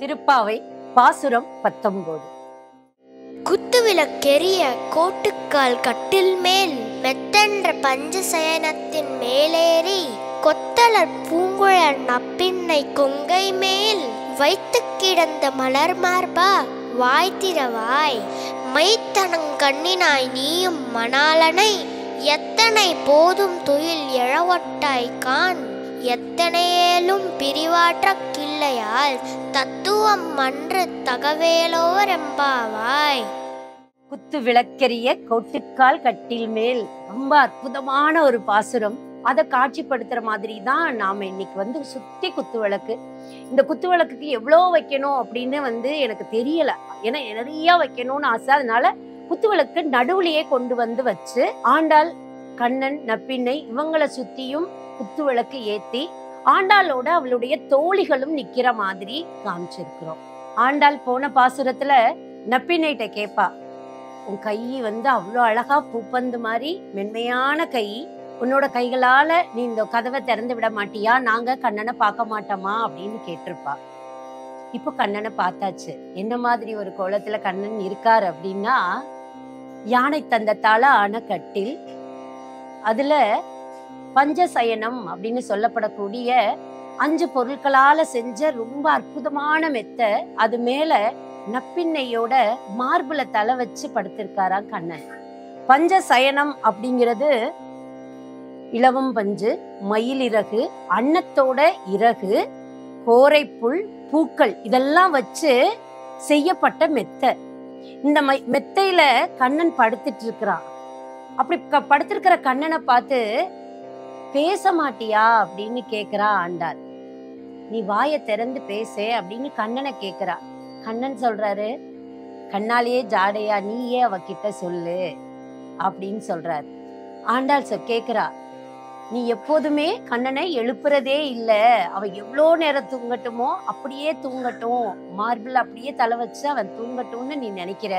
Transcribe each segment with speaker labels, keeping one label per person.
Speaker 1: திருப்பாவை பாசுரம் பத்தொன்பது
Speaker 2: குத்துவிளக்கெரிய கோட்டுக்கால் கட்டில் மேல் மெத்தென்ற பஞ்சசயனத்தின் மேலேறி கொத்தலர் பூங்குழல் நப்பின்னை கொங்கை மேல் வைத்து கிடந்த மலர் மார்பா வாய் திறவாய் மைத்தனங்கண்ணினாய் நீயும் மணாலனை எத்தனை போதும் துயில் எழவொட்டாய் கான் எத்தனையேலும் பிரிவாற்ற கிள்ளையால் தத்துவம் மன்று தகவேலோரெம்பாவாய்
Speaker 1: குத்து விளக்கெரிய கோட்டுக்கால் கட்டில் மேல் ரொம்ப அற்புதமான ஒரு பாசுரம் அதை காட்சிப்படுத்துற மாதிரி தான் நாம இன்னைக்கு வந்து சுத்தி குத்து விளக்கு இந்த குத்து விளக்குக்கு எவ்வளோ வைக்கணும் அப்படின்னு வந்து எனக்கு தெரியல ஏன்னா நிறைய வைக்கணும்னு ஆசை அதனால குத்து விளக்கு நடுவுலயே கொண்டு வந்து வச்சு ஆண்டாள் கண்ணன் நப்பின்னை இவங்களை சுத்தியும் குத்து விளக்கு ஏத்தி ஆண்டாளோட அவளுடைய தோழிகளும் நிக்கிற மாதிரி காமிச்சிருக்கிறோம் ஆண்டாள் போன பாசுரத்துல நப்பின்னைட்ட கேப்பா உன் கை வந்து அவ்வளோ அழகா பூப்பந்து மாதிரி மென்மையான கை உன்னோட கைகளால நீ இந்த கதவை திறந்து விட மாட்டியா நாங்க கண்ணனை பார்க்க மாட்டோமா அப்படின்னு கேட்டிருப்பா இப்போ கண்ணனை பார்த்தாச்சு என்ன மாதிரி ஒரு கோலத்துல கண்ணன் இருக்காரு அப்படின்னா யானை தந்தத்தால ஆன கட்டில் அதுல பஞ்சசயனம் அப்படின்னு சொல்லப்படக்கூடிய அஞ்சு பொருட்களால செஞ்ச ரொம்ப அற்புதமான மெத்தை அது மேல நப்பின்னையோட மார்புல தலை வச்சு படுத்திருக்காராம் கண்ணன் பஞ்சசயனம் அப்படிங்கிறது இலவம் பஞ்சு மயிலிறகு அன்னத்தோட இறகு கோரைப்புல் பூக்கள் இதெல்லாம் வச்சு செய்யப்பட்ட மெத்தை இந்த மை மெத்தையில கண்ணன் படுத்துட்டு இருக்கிறான் அப்படி க- படுத்திருக்கிற கண்ணனை பார்த்து பேச மாட்டியா அப்படின்னு கேக்குறா ஆண்டாள் நீ வாயை திறந்து பேசு அப்படின்னு கண்ணனை கேக்குறா கண்ணன் சொல்றாரு கண்ணாலேயே ஜாடையா நீயே அவகிட்ட சொல்லு அப்படின்னு சொல்றாரு ஆண்டாள் சொ கேக்குறா நீ எப்போதுமே கண்ணனை எழுப்புறதே இல்ல அவ எவ்வளோ நேரம் தூங்கட்டுமோ அப்படியே தூங்கட்டும் மார்பிள் அப்படியே தலை வச்சு அவன் தூங்கட்டும்னு நீ நினைக்கிற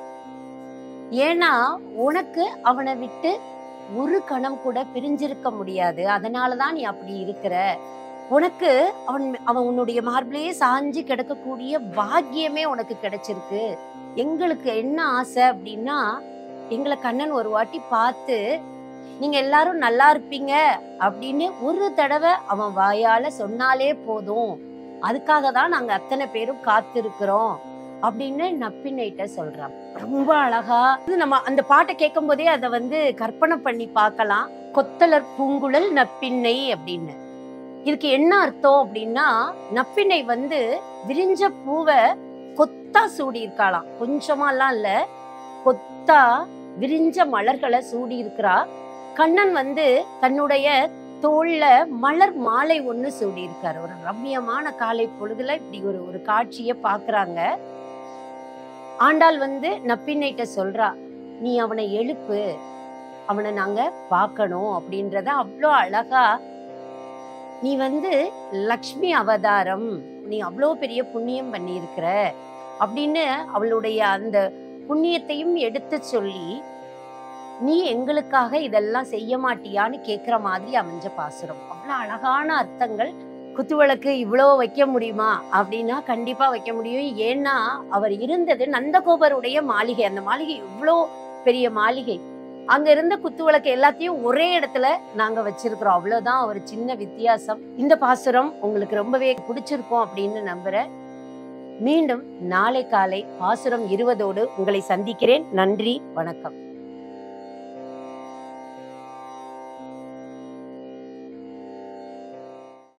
Speaker 1: ஏன்னா உனக்கு அவனை விட்டு ஒரு கணம் கூட பிரிஞ்சிருக்க முடியாது அதனாலதான் நீ அப்படி இருக்கிற உனக்கு அவன் அவன் உன்னுடைய மார்பிலேயே சாஞ்சு கிடக்கக்கூடிய பாக்கியமே உனக்கு கிடைச்சிருக்கு எங்களுக்கு என்ன ஆசை அப்படின்னா எங்களை கண்ணன் ஒரு வாட்டி பார்த்து நீங்க எல்லாரும் நல்லா இருப்பீங்க அப்படின்னு ஒரு தடவை அவன் வாயால சொன்னாலே போதும் அதுக்காக தான் நாங்க அத்தனை பேரும் காத்திருக்கிறோம் அப்படின்னு நப்பின்னைட்ட சொல்றான் ரொம்ப அழகா இது நம்ம அந்த பாட்டை கேட்கும் போதே அதை வந்து கற்பனை பண்ணி பார்க்கலாம் கொத்தலர் பூங்குழல் நப்பின்னை அப்படின்னு இதுக்கு என்ன அர்த்தம் அப்படின்னா நப்பின்னை வந்து விரிஞ்ச பூவை கொத்தா சூடி இருக்காளாம் கொஞ்சமாலாம் இல்ல கொத்தா விரிஞ்ச மலர்களை சூடி இருக்கிறா கண்ணன் வந்து தன்னுடைய தோல்ல மலர் மாலை ஒண்ணு சூடி இருக்காரு ஒரு ரம்மியமான காலை பொழுதுல இப்படி ஒரு ஒரு காட்சிய பாக்குறாங்க ஆண்டாள் வந்து நப்பின்னைட்ட சொல்றா நீ அவனை எழுப்பு அவனை நாங்க பார்க்கணும் அப்படின்றத அவ்வளோ அழகா நீ வந்து லக்ஷ்மி அவதாரம் நீ அவ்வளோ பெரிய புண்ணியம் பண்ணியிருக்கிற அப்படின்னு அவளுடைய அந்த புண்ணியத்தையும் எடுத்து சொல்லி நீ எங்களுக்காக இதெல்லாம் செய்ய மாட்டியான்னு கேக்குற மாதிரி அமைஞ்ச பாசுரம் அவ்வளவு அழகான அர்த்தங்கள் குத்துவிளக்கு இவ்வளோ வைக்க முடியுமா அப்படின்னா கண்டிப்பா வைக்க முடியும் ஏன்னா அவர் இருந்தது நந்தகோபருடைய மாளிகை அந்த மாளிகை இவ்வளோ பெரிய மாளிகை அங்க இருந்த குத்துவிளக்கு எல்லாத்தையும் ஒரே இடத்துல நாங்க வச்சிருக்கிறோம் அவ்வளவுதான் ஒரு சின்ன வித்தியாசம் இந்த பாசுரம் உங்களுக்கு ரொம்பவே பிடிச்சிருக்கும் அப்படின்னு நம்புறேன் மீண்டும் நாளை காலை பாசுரம் இருவதோடு உங்களை சந்திக்கிறேன் நன்றி வணக்கம்